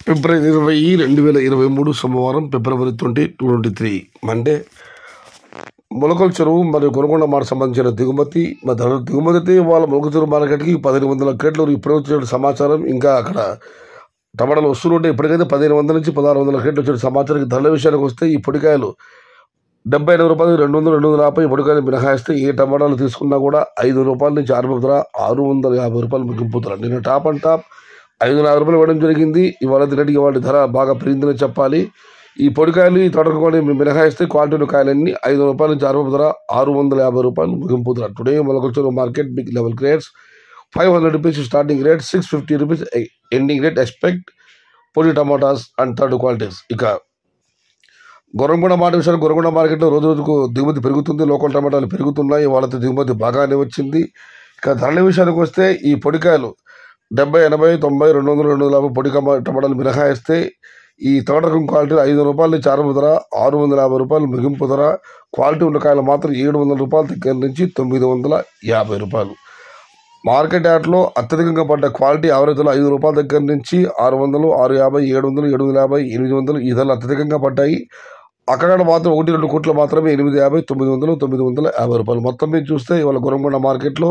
ఫిబ్రవరి ఇరవై రెండు వేల ఇరవై మూడు సోమవారం February twenty two twenty three Monday Molakalacheruvu మరియు కొనకొండ మాట సంబంధించిన దిగుమతి మరి ధర- దిగుమతి వాళ్ళ మొలక చెరువు మార్కెట్కి పదిహేను వందల కేట్లు ఇప్పుడు వచ్చిన సమాచారం ఇంకా అక్కడ టమాటాలు వస్తుంటే ఇప్పటికైతే పదిహేను వందల నుంచి పదహారు వందల కేట్లు వచ్చిన సమాచారం ధరల విషయానికి వస్తే ఈ పొడికాయలు డెబ్బై ఎనిమిది రూపాయలు రెండు వందలు రెండు వందల యాభై పొడికాయలు మినహాయిస్తే ఏ టమాటాలు తీసుకున్నా కూడా ఐదు రూపాయల నుంచి ఆరు ధర ఆరు వందల యాభై రూపాయలు ముగింపు ధర నిన్న టాప్ అండ్ టాప్ ఐదు వందల యాభై రూపాయలు ఇవ్వడం జరిగింది ఇవాళ తినటికి వాటి ధర బాగా పెరిగిందని చెప్పాలి ఈ పొడికాయలు ఈ తోటకాయలు మినహాయిస్తే క్వాలిటీ కాయలన్నీ ఐదు రూపాయల నుంచి ఆరు ధర ఆరు వందల యాభై రూపాయలు ముగింపు ధర టుడే మొలకొచ్చిన market big level grades five hundred rupees starting rate six fifty rupees ending rate expect పొడి టమాటాస్ అండ్ థర్డ్ క్వాలిటీస్ ఇక గొర్రంగొండ మాట విషయాలు గొర్రంగొండ మార్కెట్లో రోజు రోజుకు దిగుమతి పెరుగుతుంది లోకల్ టమాటాలు పెరుగుతున్నాయి వాళ్ళతో దిగుమతి బాగానే వచ్చింది ఇక ధరల విషయానికి వస్తే ఈ పొడికాయలు డెబ్బై ఎనభై తొంభై రెండు వందలు రెండు వందల యాభై పొడి కమ- టమాటాలు మినహాయిస్తే ఈ తోటకం క్వాలిటీ ఐదు రూపాయల నుంచి ఆరు ధర ఆరు వందల యాభై రూపాయలు ముగింపు ధర క్వాలిటీ ఉన్న కాయలు మాత్రం ఏడు వందల రూపాయల దగ్గర నుంచి తొమ్మిది వందల యాభై రూపాయలు మార్కెట్ యార్డ్లో అత్యధికంగా పడ్డ క్వాలిటీ యావరేజ్లో ఐదు రూపాయల దగ్గర నుంచి ఆరు వందలు ఆరు యాభై ఏడు వందలు ఏడు వందల యాభై ఎనిమిది వందలు ఈ ధరలు అత్యధికంగా పడ్డాయి అక్కడ మాత్రం ఒకటి రెండు కోట్లు మాత్రమే ఎనిమిది యాభై తొమ్మిది వందలు తొమ్మిది వందల యాభై రూపాయలు మొత్తం మీద చూస్తే ఇవాళ గురంగొండ మార్కెట్లో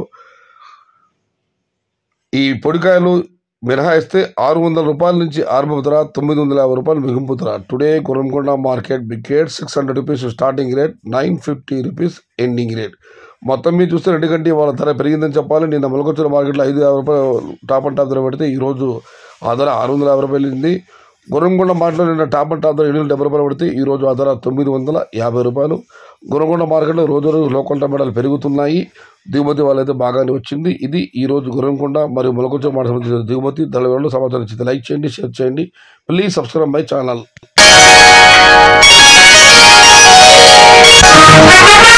ఈ పొడికాయలు మినహాయిస్తే ఆరు వందల రూపాయల నుంచి ఆరంభ ధర తొమ్మిది వందల యాభై రూపాయలు మిగింపు ధర టుడే గురంకొండ మార్కెట్ బిగ్గేట్ six hundred rupees starting rate nine fifty rupees ending rate మొత్తం మీద చూస్తే రెండు గంటే వాళ్ళ ధర పెరిగిందని చెప్పాలి నిన్న మొలకొచ్చిన మార్కెట్లో ఐదు యాభై రూపాయలు టాప్ అండ్ టాప్ ధర పెడితే ఈరోజు ఆ ధర ఆరు వందల యాభై రూపాయలు ఉంది గురంగొండ మార్కెట్లో నిన్న టాప్ అండ్ టాప్ ధర ఎనిమిది డెబ్బై రూపాయలు పడితే ఈ రోజు ఆ ధర తొమ్మిది వందల యాభై రూపాయలు గురంగొండ మార్కెట్లో రోజు రోజు లోకల్ టమాటాలు పెరుగుతున్నాయి దిగుమతి వాళ్ళైతే బాగానే వచ్చింది ఇది ఈ రోజు గురంకొండ మరియు మొలకొచ్చ మాట సంబంధించిన దిగుమతి ధరల వివరాలు సమాచారం ఇచ్చింది లైక్ చేయండి షేర్ చేయండి please subscribe my channel Thank you.